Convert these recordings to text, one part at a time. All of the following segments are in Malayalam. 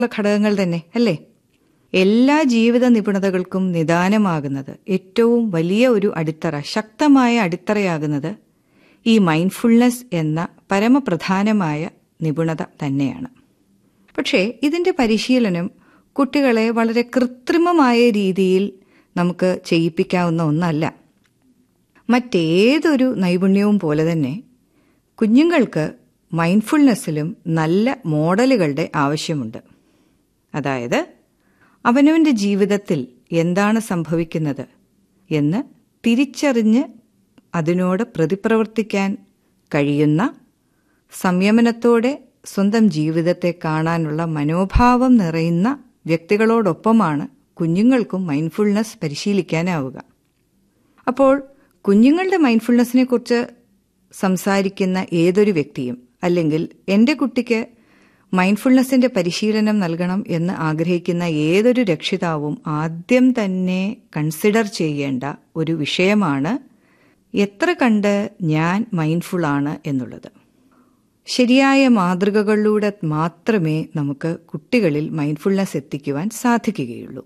ഘടകങ്ങൾ തന്നെ അല്ലേ എല്ലാ ജീവിത നിപുണതകൾക്കും നിദാനമാകുന്നത് ഏറ്റവും വലിയ ഒരു അടിത്തറ ശക്തമായ അടിത്തറയാകുന്നത് ഈ മൈൻഡ്ഫുൾനെസ് എന്ന പരമപ്രധാനമായ നിപുണത തന്നെയാണ് പക്ഷേ ഇതിൻ്റെ പരിശീലനം കുട്ടികളെ വളരെ കൃത്രിമമായ രീതിയിൽ നമുക്ക് ചെയ്യിപ്പിക്കാവുന്ന ഒന്നല്ല മറ്റേതൊരു നൈപുണ്യവും പോലെ തന്നെ കുഞ്ഞുങ്ങൾക്ക് മൈൻഡ്ഫുൾനെസ്സിലും നല്ല മോഡലുകളുടെ ആവശ്യമുണ്ട് അതായത് അവനവൻ്റെ ജീവിതത്തിൽ എന്താണ് സംഭവിക്കുന്നത് എന്ന് തിരിച്ചറിഞ്ഞ് അതിനോട് പ്രതിപ്രവർത്തിക്കാൻ കഴിയുന്ന സംയമനത്തോടെ സ്വന്തം ജീവിതത്തെ കാണാനുള്ള മനോഭാവം നിറയുന്ന വ്യക്തികളോടൊപ്പമാണ് കുഞ്ഞുങ്ങൾക്കും മൈൻഡ്ഫുൾനെസ് പരിശീലിക്കാനാവുക അപ്പോൾ കുഞ്ഞുങ്ങളുടെ മൈൻഡ്ഫുൾനെസ്സിനെ കുറിച്ച് സംസാരിക്കുന്ന ഏതൊരു വ്യക്തിയും അല്ലെങ്കിൽ എൻ്റെ കുട്ടിക്ക് മൈൻഡ്ഫുൾനെസ്സിൻ്റെ പരിശീലനം നൽകണം എന്ന് ആഗ്രഹിക്കുന്ന ഏതൊരു രക്ഷിതാവും ആദ്യം തന്നെ കൺസിഡർ ചെയ്യേണ്ട ഒരു വിഷയമാണ് എത്ര കണ്ട് ഞാൻ മൈൻഡ്ഫുള്ളാണ് എന്നുള്ളത് ശരിയായ മാതൃകകളിലൂടെ മാത്രമേ നമുക്ക് കുട്ടികളിൽ മൈൻഡ്ഫുൾനെസ് എത്തിക്കുവാൻ സാധിക്കുകയുള്ളൂ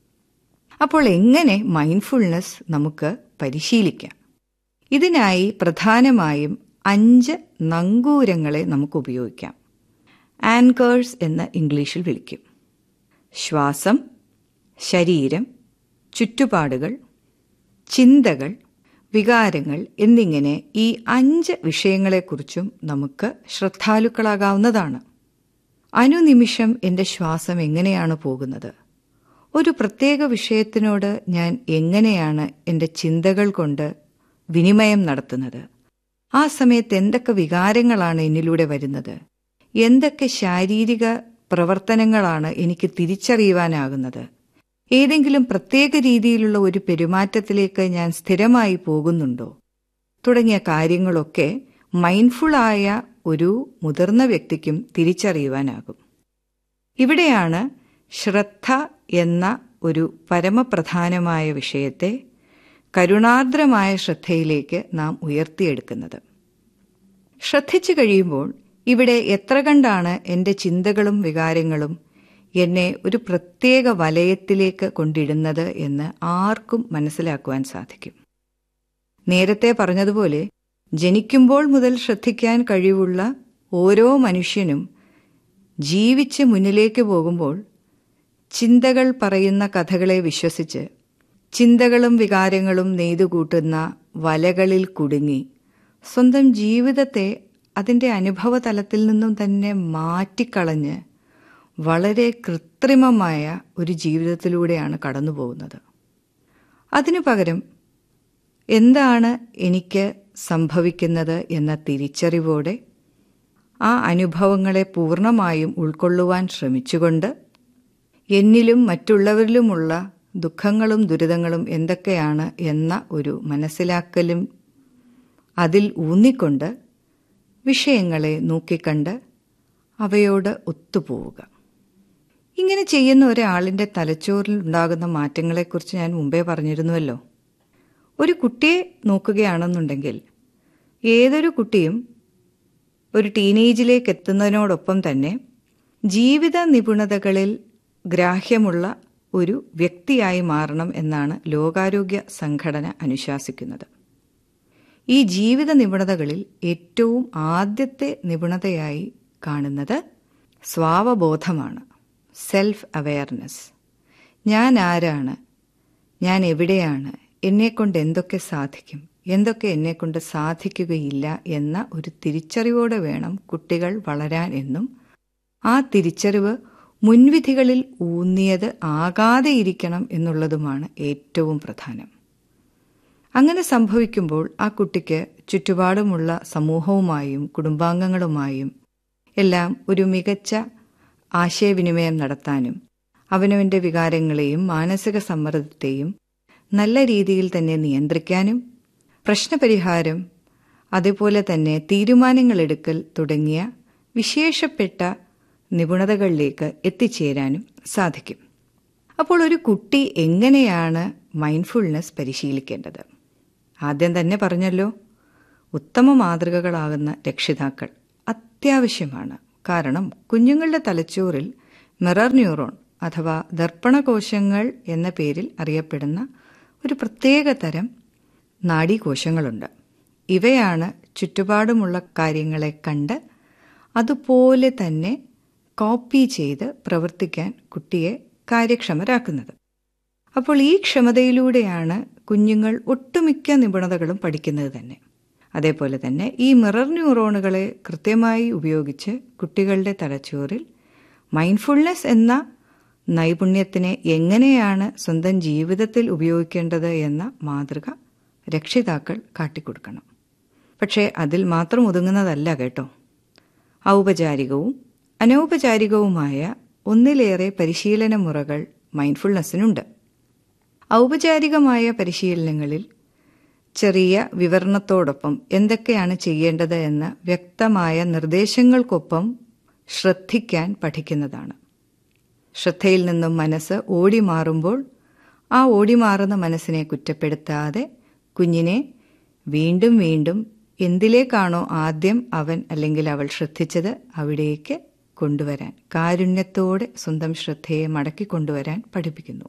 അപ്പോൾ എങ്ങനെ മൈൻഡ്ഫുൾനെസ് നമുക്ക് പരിശീലിക്കാം ഇതിനായി പ്രധാനമായും അഞ്ച് നങ്കൂരങ്ങളെ നമുക്ക് ഉപയോഗിക്കാം ആൻകേഴ്സ് എന്ന് ഇംഗ്ലീഷിൽ വിളിക്കും ശ്വാസം ശരീരം ചുറ്റുപാടുകൾ ചിന്തകൾ വികാരങ്ങൾ എന്നിങ്ങനെ ഈ അഞ്ച് വിഷയങ്ങളെക്കുറിച്ചും നമുക്ക് ശ്രദ്ധാലുക്കളാകാവുന്നതാണ് അനുനിമിഷം എൻ്റെ ശ്വാസം എങ്ങനെയാണ് പോകുന്നത് ഒരു പ്രത്യേക വിഷയത്തിനോട് ഞാൻ എങ്ങനെയാണ് എൻ്റെ ചിന്തകൾ കൊണ്ട് വിനിമയം നടത്തുന്നത് ആ സമയത്ത് എന്തൊക്കെ വികാരങ്ങളാണ് എന്നിലൂടെ വരുന്നത് എന്തൊക്കെ ശാരീരിക പ്രവർത്തനങ്ങളാണ് എനിക്ക് തിരിച്ചറിയുവാനാകുന്നത് ഏതെങ്കിലും പ്രത്യേക രീതിയിലുള്ള ഒരു പെരുമാറ്റത്തിലേക്ക് ഞാൻ സ്ഥിരമായി പോകുന്നുണ്ടോ തുടങ്ങിയ കാര്യങ്ങളൊക്കെ മൈൻഡ്ഫുള്ളായ ഒരു മുതിർന്ന വ്യക്തിക്കും തിരിച്ചറിയുവാനാകും ഇവിടെയാണ് ശ്രദ്ധ എന്ന ഒരു പരമപ്രധാനമായ വിഷയത്തെ കരുണാർദ്രമായ ശ്രദ്ധയിലേക്ക് നാം ഉയർത്തിയെടുക്കുന്നത് ശ്രദ്ധിച്ചു കഴിയുമ്പോൾ ഇവിടെ എത്ര കണ്ടാണ് എൻ്റെ ചിന്തകളും വികാരങ്ങളും എന്നെ ഒരു പ്രത്യേക വലയത്തിലേക്ക് കൊണ്ടിടുന്നത് എന്ന് ആർക്കും മനസ്സിലാക്കുവാൻ സാധിക്കും നേരത്തെ പറഞ്ഞതുപോലെ ജനിക്കുമ്പോൾ മുതൽ ശ്രദ്ധിക്കാൻ കഴിവുള്ള ഓരോ മനുഷ്യനും ജീവിച്ച് മുന്നിലേക്ക് പോകുമ്പോൾ ചിന്തകൾ പറയുന്ന കഥകളെ വിശ്വസിച്ച് ചിന്തകളും വികാരങ്ങളും നെയ്തുകൂട്ടുന്ന വലകളിൽ കുടുങ്ങി സ്വന്തം ജീവിതത്തെ അതിൻ്റെ അനുഭവതലത്തിൽ നിന്നും തന്നെ മാറ്റിക്കളഞ്ഞ് വളരെ കൃത്രിമമായ ഒരു ജീവിതത്തിലൂടെയാണ് കടന്നു പോകുന്നത് അതിനു പകരം എന്താണ് എനിക്ക് സംഭവിക്കുന്നത് എന്ന തിരിച്ചറിവോടെ ആ അനുഭവങ്ങളെ പൂർണ്ണമായും ഉൾക്കൊള്ളുവാൻ ശ്രമിച്ചുകൊണ്ട് എന്നിലും മറ്റുള്ളവരിലുമുള്ള ദുഃഖങ്ങളും ദുരിതങ്ങളും എന്തൊക്കെയാണ് എന്ന ഒരു മനസ്സിലാക്കലും അതിൽ ഊന്നിക്കൊണ്ട് വിഷയങ്ങളെ നോക്കിക്കണ്ട് അവയോട് ഒത്തുപോവുക ഇങ്ങനെ ചെയ്യുന്ന ഒരാളിൻ്റെ തലച്ചോറിൽ ഉണ്ടാകുന്ന മാറ്റങ്ങളെക്കുറിച്ച് ഞാൻ മുമ്പേ പറഞ്ഞിരുന്നുവല്ലോ ഒരു കുട്ടിയെ നോക്കുകയാണെന്നുണ്ടെങ്കിൽ ഏതൊരു കുട്ടിയും ഒരു ടീനേജിലേക്ക് എത്തുന്നതിനോടൊപ്പം തന്നെ ജീവിത നിപുണതകളിൽ ഗ്രാഹ്യമുള്ള ഒരു വ്യക്തിയായി മാറണം എന്നാണ് ലോകാരോഗ്യ സംഘടന അനുശാസിക്കുന്നത് ഈ ജീവിത നിപുണതകളിൽ ഏറ്റവും ആദ്യത്തെ നിപുണതയായി കാണുന്നത് സ്വാവബോധമാണ് സെൽഫ് അവെയർനെസ് ഞാൻ ആരാണ് ഞാൻ എവിടെയാണ് എന്നെക്കൊണ്ട് എന്തൊക്കെ സാധിക്കും എന്തൊക്കെ എന്നെക്കൊണ്ട് സാധിക്കുകയില്ല എന്ന ഒരു തിരിച്ചറിവോടെ വേണം കുട്ടികൾ വളരാൻ എന്നും ആ തിരിച്ചറിവ് മുൻവിധികളിൽ ഊന്നിയത് ആകാതെ ഇരിക്കണം എന്നുള്ളതുമാണ് ഏറ്റവും പ്രധാനം അങ്ങനെ സംഭവിക്കുമ്പോൾ ആ കുട്ടിക്ക് ചുറ്റുപാടുമുള്ള സമൂഹവുമായും കുടുംബാംഗങ്ങളുമായും എല്ലാം ഒരു മികച്ച ആശയവിനിമയം നടത്താനും അവനവൻ്റെ വികാരങ്ങളെയും മാനസിക സമ്മർദ്ദത്തെയും നല്ല രീതിയിൽ തന്നെ നിയന്ത്രിക്കാനും പ്രശ്നപരിഹാരം അതുപോലെ തന്നെ തീരുമാനങ്ങളെടുക്കൽ തുടങ്ങിയ വിശേഷപ്പെട്ട നിപുണതകളിലേക്ക് എത്തിച്ചേരാനും സാധിക്കും അപ്പോൾ ഒരു കുട്ടി എങ്ങനെയാണ് മൈൻഡ്ഫുൾനെസ് പരിശീലിക്കേണ്ടത് ആദ്യം തന്നെ പറഞ്ഞല്ലോ ഉത്തമ മാതൃകകളാകുന്ന രക്ഷിതാക്കൾ അത്യാവശ്യമാണ് കാരണം കുഞ്ഞുങ്ങളുടെ തലച്ചോറിൽ മിറർ ന്യൂറോൺ അഥവാ ദർപ്പണകോശങ്ങൾ എന്ന പേരിൽ അറിയപ്പെടുന്ന ഒരു പ്രത്യേക തരം നാഡീകോശങ്ങളുണ്ട് ഇവയാണ് ചുറ്റുപാടുമുള്ള കാര്യങ്ങളെ കണ്ട് അതുപോലെ തന്നെ കോപ്പി ചെയ്ത് പ്രവർത്തിക്കാൻ കുട്ടിയെ കാര്യക്ഷമരാക്കുന്നത് അപ്പോൾ ഈ ക്ഷമതയിലൂടെയാണ് കുഞ്ഞുങ്ങൾ ഒട്ടുമിക്ക നിപുണതകളും പഠിക്കുന്നത് തന്നെ അതേപോലെ തന്നെ ഈ മിറർ ന്യൂറോണുകളെ കൃത്യമായി ഉപയോഗിച്ച് കുട്ടികളുടെ തലച്ചോറിൽ മൈൻഡ്ഫുൾനെസ് എന്ന നൈപുണ്യത്തിനെ എങ്ങനെയാണ് സ്വന്തം ജീവിതത്തിൽ ഉപയോഗിക്കേണ്ടത് എന്ന മാതൃക രക്ഷിതാക്കൾ കാട്ടിക്കൊടുക്കണം പക്ഷേ അതിൽ മാത്രം ഒതുങ്ങുന്നതല്ല കേട്ടോ ഔപചാരികവും അനൗപചാരികവുമായ ഒന്നിലേറെ പരിശീലന മുറകൾ മൈൻഡ്ഫുൾനെസ്സിനുണ്ട് ഔപചാരികമായ പരിശീലനങ്ങളിൽ ചെറിയ വിവരണത്തോടൊപ്പം എന്തൊക്കെയാണ് ചെയ്യേണ്ടത് എന്ന വ്യക്തമായ നിർദ്ദേശങ്ങൾക്കൊപ്പം ശ്രദ്ധിക്കാൻ പഠിക്കുന്നതാണ് ശ്രദ്ധയിൽ നിന്നും മനസ്സ് ഓടി മാറുമ്പോൾ ആ ഓടിമാറുന്ന മനസ്സിനെ കുറ്റപ്പെടുത്താതെ കുഞ്ഞിനെ വീണ്ടും വീണ്ടും എന്തിലേക്കാണോ ആദ്യം അവൻ അല്ലെങ്കിൽ അവൾ ശ്രദ്ധിച്ചത് അവിടേക്ക് കൊണ്ടുവരാൻ കാരുണ്യത്തോടെ സ്വന്തം ശ്രദ്ധയെ മടക്കി കൊണ്ടുവരാൻ പഠിപ്പിക്കുന്നു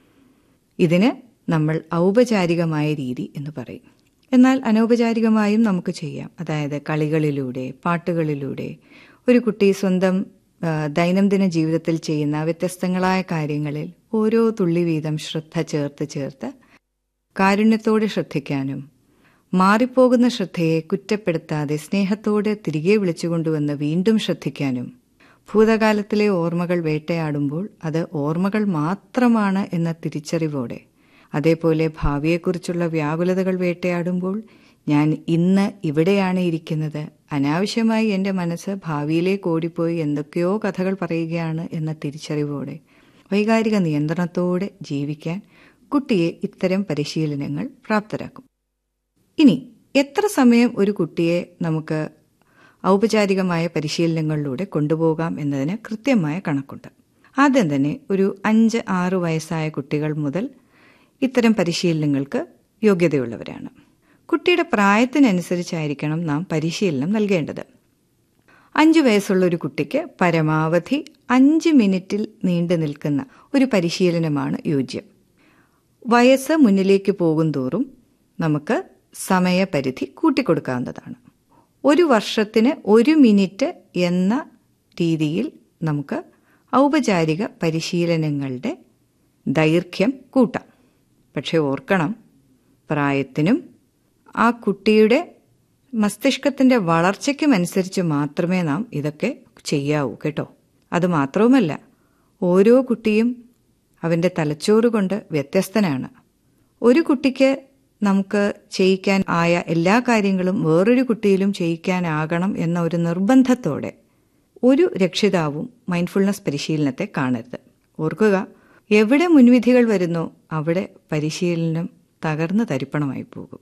ഇതിന് നമ്മൾ ഔപചാരികമായ രീതി എന്ന് പറയും എന്നാൽ അനൗപചാരികമായും നമുക്ക് ചെയ്യാം അതായത് കളികളിലൂടെ പാട്ടുകളിലൂടെ ഒരു കുട്ടി സ്വന്തം ദൈനംദിന ജീവിതത്തിൽ ചെയ്യുന്ന വ്യത്യസ്തങ്ങളായ കാര്യങ്ങളിൽ ഓരോ തുള്ളി വീതം ശ്രദ്ധ ചേർത്ത് ചേർത്ത് കാരുണ്യത്തോടെ ശ്രദ്ധിക്കാനും മാറിപ്പോകുന്ന ശ്രദ്ധയെ കുറ്റപ്പെടുത്താതെ സ്നേഹത്തോടെ തിരികെ വിളിച്ചുകൊണ്ടുവന്ന് വീണ്ടും ശ്രദ്ധിക്കാനും ഭൂതകാലത്തിലെ ഓർമ്മകൾ വേട്ടയാടുമ്പോൾ അത് ഓർമ്മകൾ മാത്രമാണ് എന്ന തിരിച്ചറിവോടെ അതേപോലെ ഭാവിയെക്കുറിച്ചുള്ള വ്യാകുലതകൾ വേട്ടയാടുമ്പോൾ ഞാൻ ഇന്ന് ഇവിടെയാണ് ഇരിക്കുന്നത് അനാവശ്യമായി എൻ്റെ മനസ്സ് ഭാവിയിലേക്ക് ഓടിപ്പോയി എന്തൊക്കെയോ കഥകൾ പറയുകയാണ് എന്ന തിരിച്ചറിവോടെ വൈകാരിക നിയന്ത്രണത്തോടെ ജീവിക്കാൻ കുട്ടിയെ ഇത്തരം പരിശീലനങ്ങൾ പ്രാപ്തരാക്കും ഇനി എത്ര സമയം ഒരു കുട്ടിയെ നമുക്ക് ഔപചാരികമായ പരിശീലനങ്ങളിലൂടെ കൊണ്ടുപോകാം എന്നതിന് കൃത്യമായ കണക്കുണ്ട് ആദ്യം തന്നെ ഒരു അഞ്ച് ആറ് വയസ്സായ കുട്ടികൾ മുതൽ ഇത്തരം പരിശീലനങ്ങൾക്ക് യോഗ്യതയുള്ളവരാണ് കുട്ടിയുടെ പ്രായത്തിനനുസരിച്ചായിരിക്കണം നാം പരിശീലനം നൽകേണ്ടത് അഞ്ചു വയസ്സുള്ള ഒരു കുട്ടിക്ക് പരമാവധി അഞ്ച് മിനിറ്റിൽ നീണ്ടു നിൽക്കുന്ന ഒരു പരിശീലനമാണ് യോജ്യം വയസ്സ് മുന്നിലേക്ക് പോകും തോറും നമുക്ക് സമയപരിധി കൂട്ടിക്കൊടുക്കാവുന്നതാണ് ഒരു വർഷത്തിന് ഒരു മിനിറ്റ് എന്ന രീതിയിൽ നമുക്ക് ഔപചാരിക പരിശീലനങ്ങളുടെ ദൈർഘ്യം കൂട്ടാം പക്ഷെ ഓർക്കണം പ്രായത്തിനും ആ കുട്ടിയുടെ മസ്തിഷ്കത്തിന്റെ വളർച്ചയ്ക്കും അനുസരിച്ച് മാത്രമേ നാം ഇതൊക്കെ ചെയ്യാവൂ കേട്ടോ അത് മാത്രവുമല്ല ഓരോ കുട്ടിയും അവന്റെ തലച്ചോറ് കൊണ്ട് വ്യത്യസ്തനാണ് ഒരു കുട്ടിക്ക് നമുക്ക് ചെയ്യിക്കാൻ ആയ എല്ലാ കാര്യങ്ങളും വേറൊരു കുട്ടിയിലും ചെയ്യിക്കാനാകണം എന്ന ഒരു നിർബന്ധത്തോടെ ഒരു രക്ഷിതാവും മൈൻഡ്ഫുൾനെസ് പരിശീലനത്തെ കാണരുത് ഓർക്കുക എവിടെ മുൻവിധികൾ വരുന്നോ അവിടെ പരിശീലനം തകർന്ന് തരിപ്പണമായി പോകും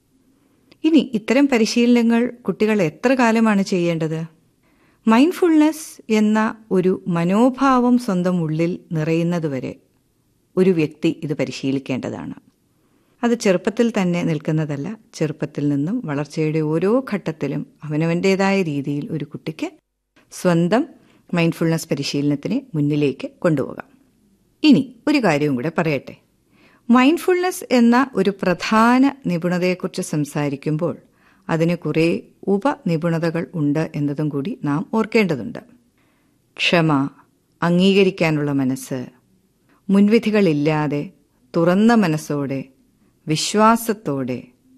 ഇനി ഇത്തരം പരിശീലനങ്ങൾ കുട്ടികൾ എത്ര കാലമാണ് ചെയ്യേണ്ടത് മൈൻഡ്ഫുൾനെസ് എന്ന ഒരു മനോഭാവം സ്വന്തം ഉള്ളിൽ നിറയുന്നതുവരെ ഒരു വ്യക്തി ഇത് പരിശീലിക്കേണ്ടതാണ് അത് ചെറുപ്പത്തിൽ തന്നെ നിൽക്കുന്നതല്ല ചെറുപ്പത്തിൽ നിന്നും വളർച്ചയുടെ ഓരോ ഘട്ടത്തിലും അവനവൻ്റേതായ രീതിയിൽ ഒരു കുട്ടിക്ക് സ്വന്തം മൈൻഡ്ഫുൾനെസ് പരിശീലനത്തിനെ മുന്നിലേക്ക് കൊണ്ടുപോകാം ഇനി ഒരു കാര്യവും കൂടെ പറയട്ടെ മൈൻഡ്ഫുൾനെസ് എന്ന ഒരു പ്രധാന നിപുണതയെക്കുറിച്ച് സംസാരിക്കുമ്പോൾ അതിന് കുറേ ഉപനിപുണതകൾ ഉണ്ട് എന്നതും കൂടി നാം ഓർക്കേണ്ടതുണ്ട് ക്ഷമ അംഗീകരിക്കാനുള്ള മനസ്സ് മുൻവിധികളില്ലാതെ തുറന്ന മനസ്സോടെ വിശ്വാസത്തോടെ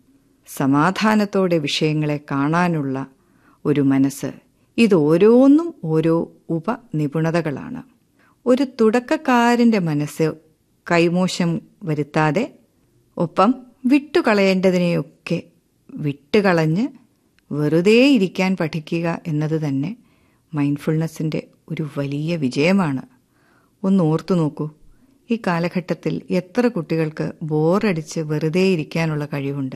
സമാധാനത്തോടെ വിഷയങ്ങളെ കാണാനുള്ള ഒരു മനസ്സ് ഇത് ഓരോന്നും ഓരോ ഉപനിപുണതകളാണ് ഒരു തുടക്കക്കാരന്റെ മനസ്സ് കൈമോശം വരുത്താതെ ഒപ്പം വിട്ടുകളയേണ്ടതിനെയൊക്കെ വിട്ടുകളഞ്ഞ് വെറുതെ ഇരിക്കാൻ പഠിക്കുക എന്നത് തന്നെ മൈൻഡ്ഫുൾനെസ്സിൻ്റെ ഒരു വലിയ വിജയമാണ് ഒന്ന് ഓർത്തു നോക്കൂ ഈ കാലഘട്ടത്തിൽ എത്ര കുട്ടികൾക്ക് ബോറടിച്ച് വെറുതെ ഇരിക്കാനുള്ള കഴിവുണ്ട്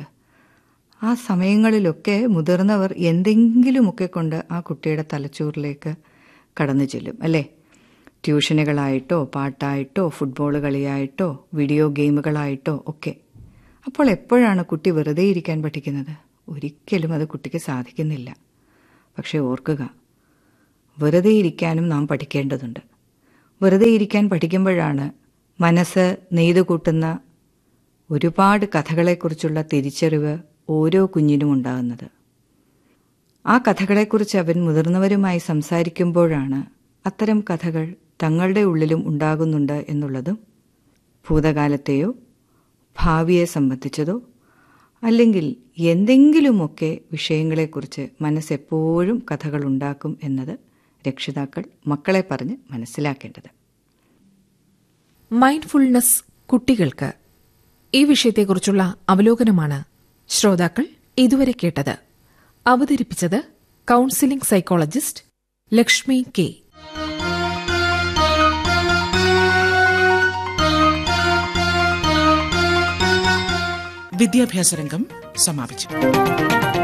ആ സമയങ്ങളിലൊക്കെ മുതിർന്നവർ എന്തെങ്കിലുമൊക്കെ കൊണ്ട് ആ കുട്ടിയുടെ തലച്ചോറിലേക്ക് കടന്നു ചെല്ലും അല്ലേ ട്യൂഷനുകളായിട്ടോ പാട്ടായിട്ടോ ഫുട്ബോൾ കളിയായിട്ടോ വീഡിയോ ഗെയിമുകളായിട്ടോ ഒക്കെ അപ്പോൾ എപ്പോഴാണ് കുട്ടി വെറുതെ ഇരിക്കാൻ പഠിക്കുന്നത് ഒരിക്കലും അത് കുട്ടിക്ക് സാധിക്കുന്നില്ല പക്ഷെ ഓർക്കുക വെറുതെ ഇരിക്കാനും നാം പഠിക്കേണ്ടതുണ്ട് വെറുതെ ഇരിക്കാൻ പഠിക്കുമ്പോഴാണ് മനസ്സ് നെയ്തു കൂട്ടുന്ന ഒരുപാട് കഥകളെക്കുറിച്ചുള്ള തിരിച്ചറിവ് ഓരോ കുഞ്ഞിനും ഉണ്ടാകുന്നത് ആ കഥകളെക്കുറിച്ച് അവൻ മുതിർന്നവരുമായി സംസാരിക്കുമ്പോഴാണ് അത്തരം കഥകൾ തങ്ങളുടെ ഉള്ളിലും ഉണ്ടാകുന്നുണ്ട് എന്നുള്ളതും ഭൂതകാലത്തെയോ ഭാവിയെ സംബന്ധിച്ചതോ അല്ലെങ്കിൽ എന്തെങ്കിലുമൊക്കെ വിഷയങ്ങളെക്കുറിച്ച് മനസ്സെപ്പോഴും കഥകൾ ഉണ്ടാക്കും എന്നത് രക്ഷിതാക്കൾ മക്കളെ പറഞ്ഞ് മനസ്സിലാക്കേണ്ടത് മൈൻഡ്ഫുൾനെസ് കുട്ടികൾക്ക് ഈ വിഷയത്തെക്കുറിച്ചുള്ള അവലോകനമാണ് ശ്രോതാക്കൾ ഇതുവരെ കേട്ടത് അവതരിപ്പിച്ചത് കൌൺസിലിംഗ് സൈക്കോളജിസ്റ്റ് ലക്ഷ്മി കെ വിദ്യാഭ്യാസ രംഗം സമാപിച്ചു